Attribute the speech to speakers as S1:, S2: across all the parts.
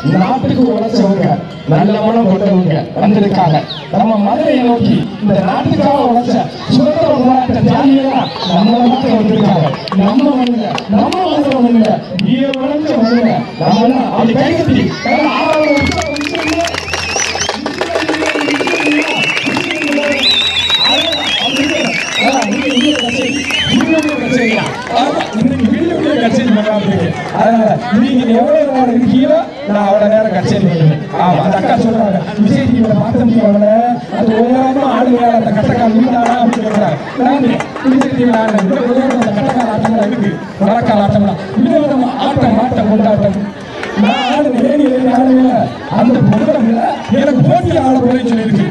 S1: நாட்டுக்கு உழைச்சவங்க நல்ல மனம் கொண்டவங்க வந்திருக்காங்க நம்ம மதுரையை நோக்கி இந்த நாட்டுக்காக உழைச்ச சுதந்திர போராட்ட தியாகிகளா நம்ம நாட்டுல வந்திருக்காங்க நம்ம மண்ணுல நம்ம மதுரை மண்ணுல வீர வளர்ந்த மண்ணுல நம்ம எல்லாம் அப்படி கை கட்டி நல்ல ஆறாவது உற்சாகம் உற்சாகம் நீங்க எவ்வளவு நேரம் இருக்கீங்களோ நான் அவ்வளவு நேரம் கச்சேரி பண்ணுவேன் ஆமா அந்த அக்கா சொல்றாங்க விஜய் டிவியில பார்த்த முடியும் அது உயரமா ஆடுவேன் அந்த கட்டக்கால் நீதானா அப்படின்னு சொல்றாங்க நான் விஜய் டிவியில ஆடுறேன் இந்த உயரம் அந்த கட்டக்கால் ஆட்டம்லாம் இருக்கு மரக்கால் ஆட்டம்லாம் விதவிதமா ஆட்டம் ஆட்டம் கொண்டாட்டம் நான் ஆடுவேன் ஏனி ஏறி ஆடுவேன் அந்த பொருளை எனக்கு போட்டி ஆட போறேன்னு சொல்லியிருக்கு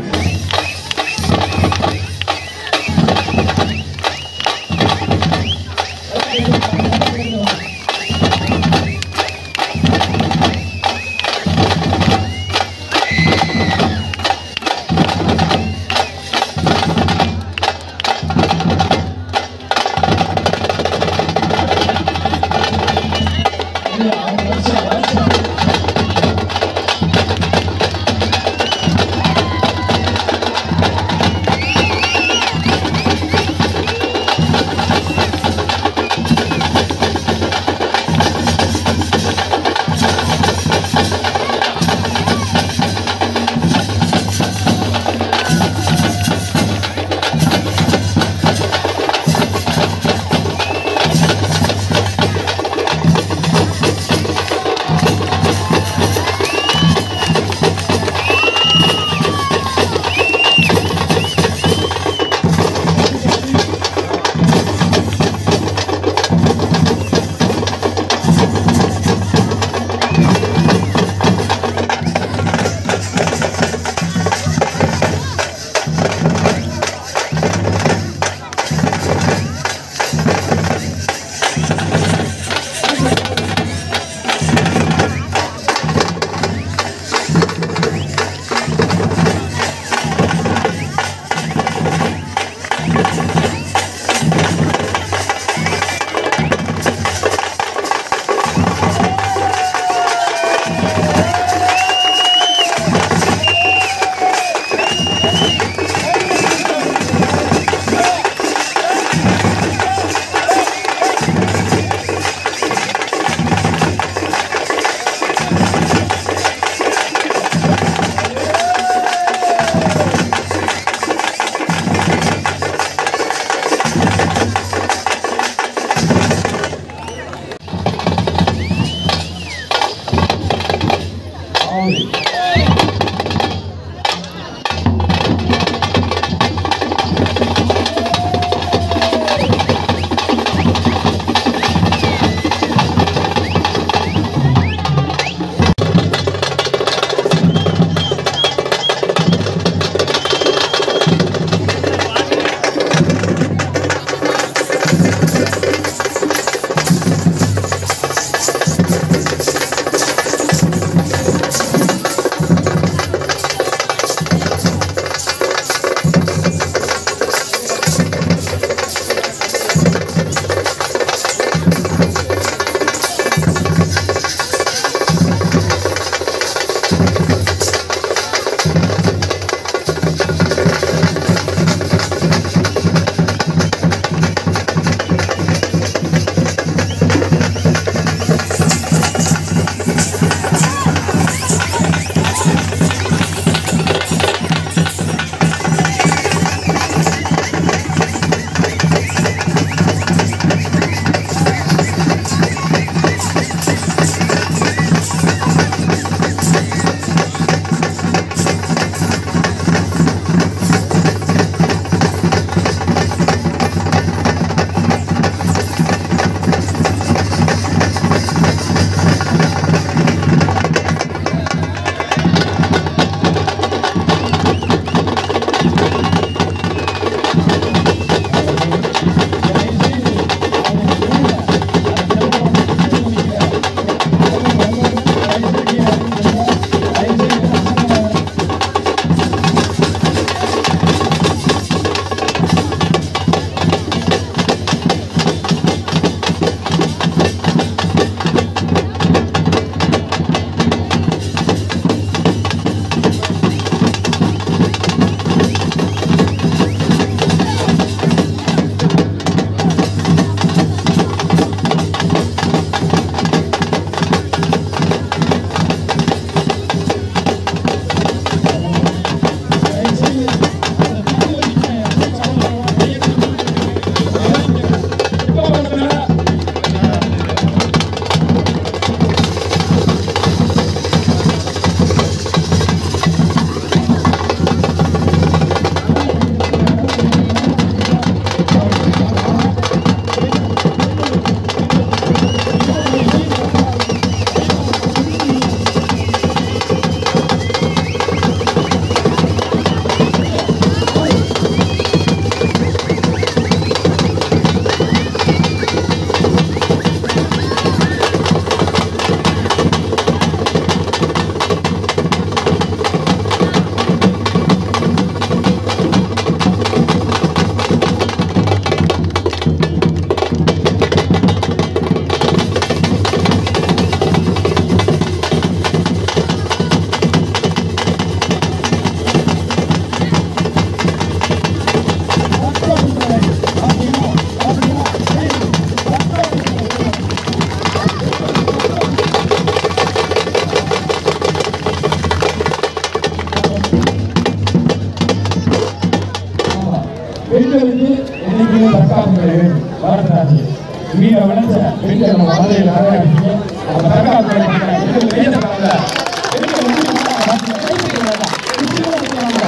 S1: பெண்களுக்கு என்னைக்குமே தற்காப்பு வேண்டும் வருத்தராஜி வீர விளைச்ச பெண்கள் நம்ம மதுரையில் நிறைய இருக்கீங்க அந்த தற்காப்பு பெண்கள் வெளியே தராங்க பெண்கள் வந்து கை தட்டி வேண்டாம். நிச்சயமா நிற்கிறாங்க.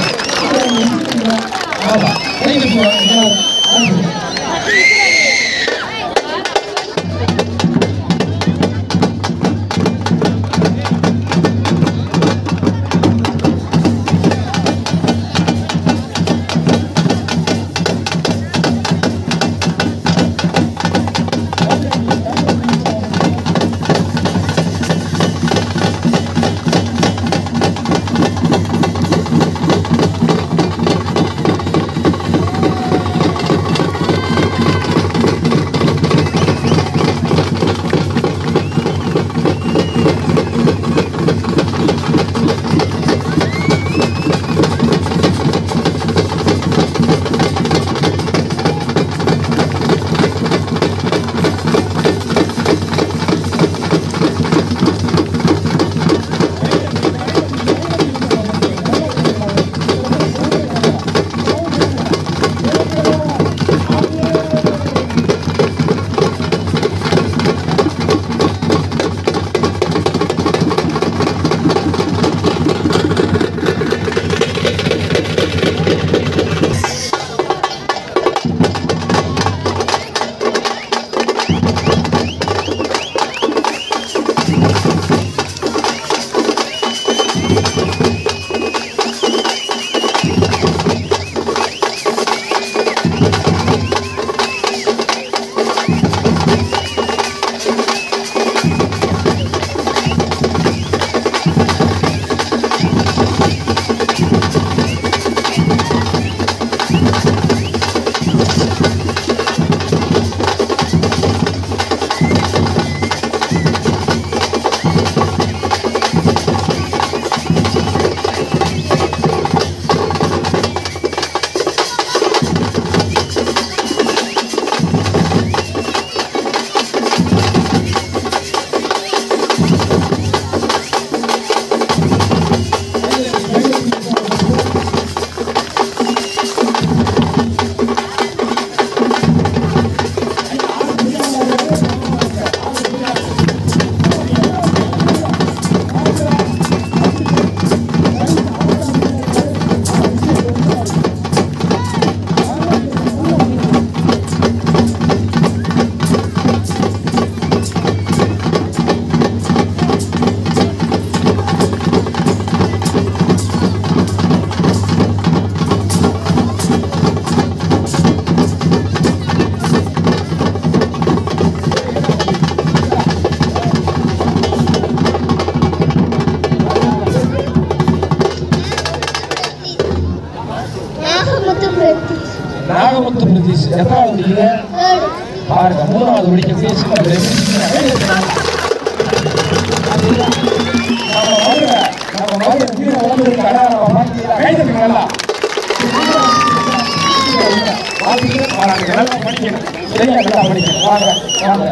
S1: ஆமா கை தட்டி வேண்டாம். நன்றி.
S2: நாகமுத்து பிரதீஷ்
S1: நாகமுத்து பிரதீஷ் எத்தனாவது வந்தீங்க
S2: ஏழு
S1: பாருங்க மூணாவது படிக்கக்கூடிய சின்ன பிள்ளை. நம்ம மதுரை, நம்ம மதுரை வீர உலகத்துக்கு அடையாளம் பார்த்தீங்களா? கை தட்டுங்க நல்லா. பார்த்தீங்களா? பாருங்க, நல்லா படிக்கணும். சரியா, நல்லா படிக்கணும். வாங்க, வாங்க.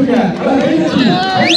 S1: கொடுங்க நல்லா கை தட்டி, கை